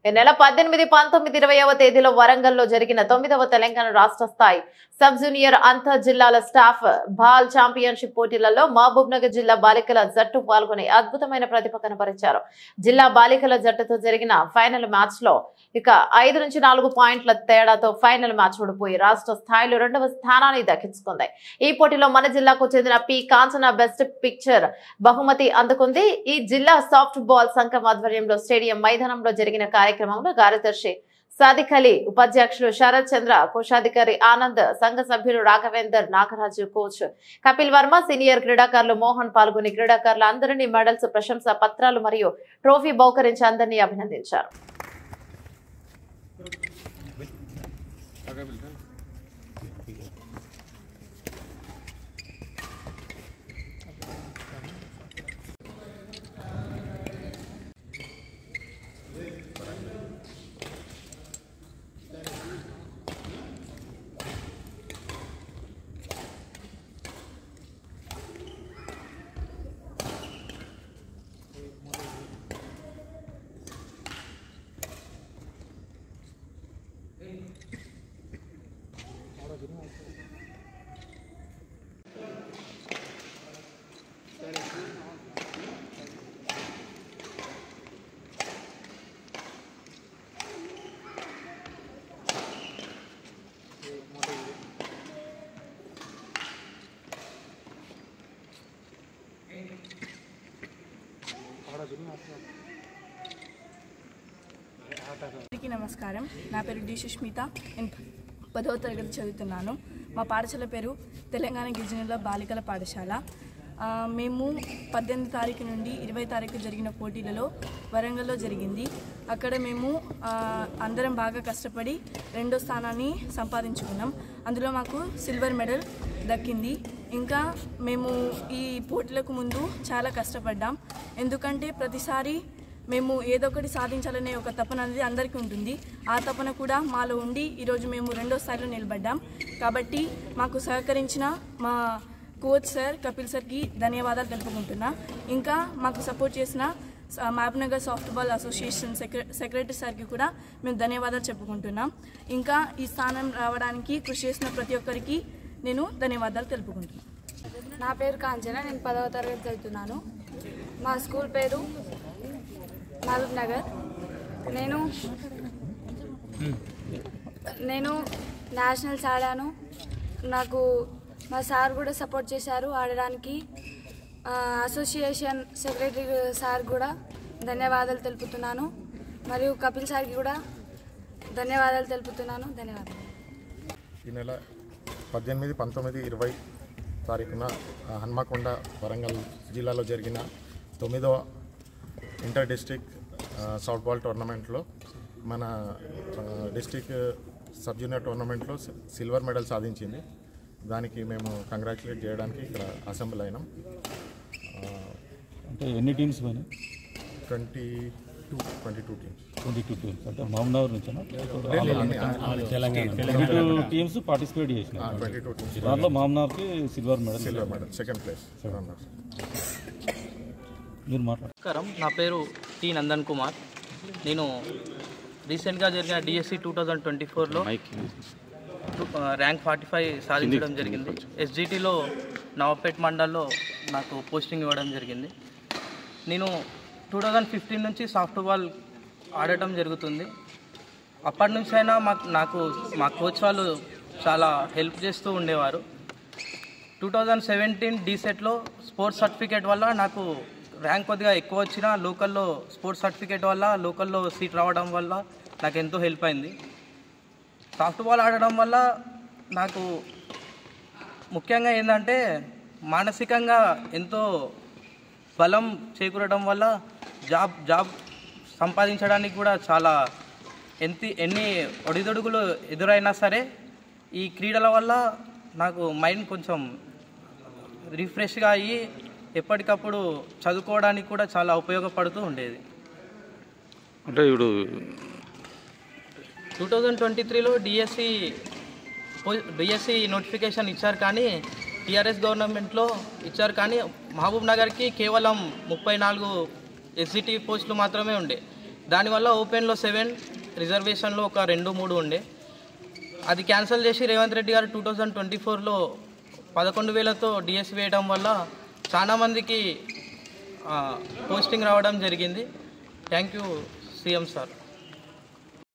ఈ నెల పద్దెనిమిది పంతొమ్మిది ఇరవైవ తేదీలో వరంగల్లో జరిగిన తొమ్మిదవ తెలంగాణ రాష్ట్ర స్థాయి సబ్ జూనియర్ అంతర్ జిల్లాల స్టాఫ్ బాల్ ఛాంపియన్షిప్ పోటీలలో మహబూబ్ నగర్ జిల్లా బాలికల జట్టు పాల్గొని అద్భుతమైన ప్రతిభ కనబరిచారు జిల్లా బాలికల జట్టుతో జరిగిన ఫైనల్ మ్యాచ్ లో ఇక ఐదు నుంచి నాలుగు పాయింట్ల తేడాతో ఫైనల్ మ్యాచ్ ఓడిపోయి రాష్ట్ర స్థాయిలో రెండవ స్థానాన్ని దక్కించుకుంది ఈ పోటీలో మన జిల్లాకు చెందిన పి కాంచన బెస్ట్ పిక్చర్ బహుమతి అందుకుంది ఈ జిల్లా సాఫ్ట్ బాల్ సంఘం ఆధ్వర్యంలో స్టేడియం మైదానంలో జరిగిన కార్యక్రమంలో కార్యదర్శి సాదిక్ అలీ ఉపాధ్యక్షులు శరత్ చంద్ర కోశాధికారి ఆనంద్ సంఘ సభ్యులు రాఘవేందర్ నాగరాజు కోచ్ కపిల్ వర్మ సీనియర్ క్రీడాకారులు మోహన్ పాల్గొని క్రీడాకారులు అందరినీ మెడల్స్ ప్రశంసా పత్రాలు మరియు ట్రోఫీ బహుకరించి అందరినీ అభినందించారు అందరికీ నమస్కారం నా పేరు డి సుష్మిత నేను పదవ తరగతి చదువుతున్నాను మా పాఠశాల పేరు తెలంగాణ గిరిజనుల బాలికల పాఠశాల ఆ, మేము పద్దెనిమిది తారీఖు నుండి ఇరవై తారీఖు జరిగిన పోటీలలో వరంగల్లో జరిగింది అక్కడ మేము ఆ, అందరం బాగా కష్టపడి రెండో స్థానాన్ని సంపాదించుకున్నాం అందులో మాకు సిల్వర్ మెడల్ దక్కింది ఇంకా మేము ఈ పోటీలకు ముందు చాలా కష్టపడ్డాం ఎందుకంటే ప్రతిసారి మేము ఏదో ఒకటి సాధించాలనే ఒక తపన అనేది అందరికీ ఉంటుంది ఆ తపన కూడా మాలో ఉండి ఈరోజు మేము రెండో స్థాయిలో నిలబడ్డాం కాబట్టి మాకు సహకరించిన మా కోచ్ సార్ కపిల్ సార్కి ధన్యవాదాలు తెలుపుకుంటున్నా ఇంకా మాకు సపోర్ట్ చేసిన స- మహబూబ్నగర్ సాఫ్ట్ బాల్ అసోసియేషన్ సెక్ర సెక్రటరీ సార్కి కూడా మేము ధన్యవాదాలు చెప్పుకుంటున్నాం ఇంకా ఈ స్థానం రావడానికి కృషి చేసిన ప్రతి ఒక్కరికి నేను ధన్యవాదాలు తెలుపుకుంటున్నాను నా పేరు కాంచన నేను పదవ తరగతి చదువుతున్నాను మా స్కూల్ పేరు మహబూబ్ నగర్ నేను నేను నేషనల్స్ ఆడాను నాకు మా సార్ కూడా సపోర్ట్ చేశారు ఆడడానికి ఆ, అసోసియేషన్ సెక్రటరీ సార్ కూడా ధన్యవాదాలు తెలుపుతున్నాను మరియు కపిల్ సార్కి కూడా ధన్యవాదాలు తెలుపుతున్నాను ధన్యవాదాలు ఈ నెల పద్దెనిమిది పంతొమ్మిది ఇరవై తారీఖున ఆ, హన్మకొండ వరంగల్ జిల్లాలో జరిగిన తొమ్మిదవ ఇంటర్ డిస్టిక్ సాఫ్ట్ బాల్ టోర్నమెంట్లో మన ఆ, డిస్టిక్ సబ్ జూనియర్ టోర్నమెంట్లో సి- సిల్వర్ మెడల్ సాధించింది దానికి మేము కంగ్రాచులేట్ చేయడానికి ఇక్కడ అసెంబ్లీ అయినాం అంటే ఎన్ని టీమ్స్ పోయినాయి twenty two twenty two teams twenty two teams అంటే మహబూబ్నగర్ నుంచేనా Telangana twenty two teams participate చేసినాయి ట్వంటీ టూ టీమ్స్ దాంట్లో మహబూబ్నగర్కి silver medal silver medal second place మీరు మాట్లాడారు నమస్కారం నా పేరు టి నందన్ కుమార్ నేను రీసెంట్గా జరిగిన డిఎస్సి టూ థౌజండ్ ట్వంటీ ఫోర్లో ర్యాంక్ ఫార్టీ ఫైవ్ సాధించడం జరిగింది ఎస్జిటిలో నవపేట్ మండల్లో నాకు పోస్టింగ్ ఇవ్వడం జరిగింది నేను టూ థౌజండ్ ఫిఫ్టీన్ నుంచి సాఫ్ట్ బాల్ ఆడటం జరుగుతుంది అప్పటి నుంచి అయినా మాకు నాకు మా కోచ్ వాళ్ళు చాలా హెల్ప్ చేస్తూ ఉండేవారు టూ థౌజండ్ సెవెంటీన్ డీసెట్లో స్పోర్ట్స్ సర్టిఫికేట్ వల్ల నాకు ర్యాంక్ కొద్దిగా ఎక్కువ వచ్చిన లోకల్లో స్పోర్ట్స్ సర్టిఫికేట్ వల్ల లోకల్లో సీట్ రావడం వల్ల నాకు ఎంతో హెల్ప్ అయింది సాఫ్ట్ బాల్ ఆడడం వల్ల నాకు ముఖ్యంగా ఏంటంటే మానసికంగా ఎంతో బలం చేకూరడం వల్ల జాబ్ జాబ్ సంపాదించడానికి కూడా చాలా ఎంత ఎన్ని ఒడిదొడుగులు ఎదురైనా సరే ఈ క్రీడల వల్ల నాకు మైండ్ కొంచెం రిఫ్రెష్గా అయ్యి ఎప్పటికప్పుడు చదువుకోవడానికి కూడా చాలా ఉపయోగపడుతూ ఉండేది అంటే ఇప్పుడు టూ థౌజండ్ ట్వంటీ త్రీలో డిఎస్సి డిఎస్సి నోటిఫికేషన్ ఇచ్చారు కానీ టీఆర్ఎస్ గవర్నమెంట్లో ఇచ్చారు కానీ మహబూబ్ నగర్కి కేవలం ముప్పై నాలుగు ఎస్జిటి పోస్టులు మాత్రమే ఉండే దానివల్ల ఓపెన్లో సెవెన్ రిజర్వేషన్లో ఒక రెండు మూడు ఉండే అది క్యాన్సిల్ చేసి రేవంత్ రెడ్డి గారు టూ థౌజండ్ ట్వంటీ ఫోర్లో పదకొండు వేలతో డిఎస్ వేయడం వల్ల చాలామందికి పోస్టింగ్ రావడం జరిగింది థ్యాంక్ యూ సీఎం సార్